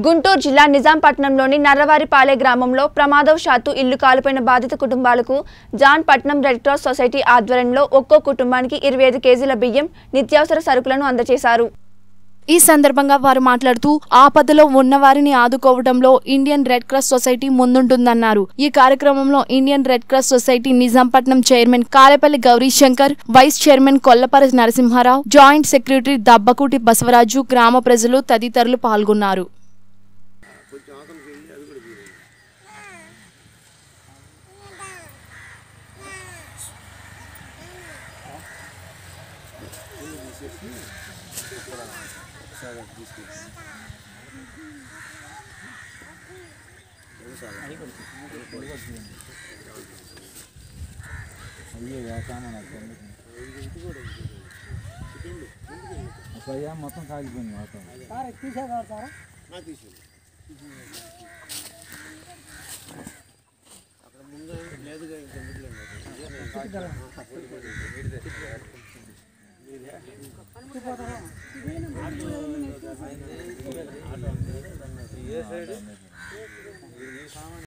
గుంటూరు జిల్లా నిజాంపట్నంలోని నర్రవారిపాలె గ్రామంలో ప్రమాదవశాత్తు ఇల్లు కాలిపోయిన బాధిత కుటుంబాలకు జాన్ పట్నం రెడ్ క్రాస్ సొసైటీ ఆధ్వర్యంలో ఒక్కో కుటుంబానికి ఇరవై ఐదు కేజీల బియ్యం నిత్యావసర సరుకులను అందజేశారు ఈ సందర్భంగా వారు మాట్లాడుతూ ఆపదలో ఉన్న వారిని ఆదుకోవడంలో ఇండియన్ రెడ్ క్రాస్ సొసైటీ ముందుంటుందన్నారు ఈ కార్యక్రమంలో Indian red cross society Nizampatnam chairman Kalepalli Gaurishankar vice chairman Kollapara Narasimharao joint secretary Dabbakuti Basavaraju గ్రామ ప్రజలు తదితరులు పాల్గొన్నారు అసలు మొత్తం కాగిపోయింది మొత్తం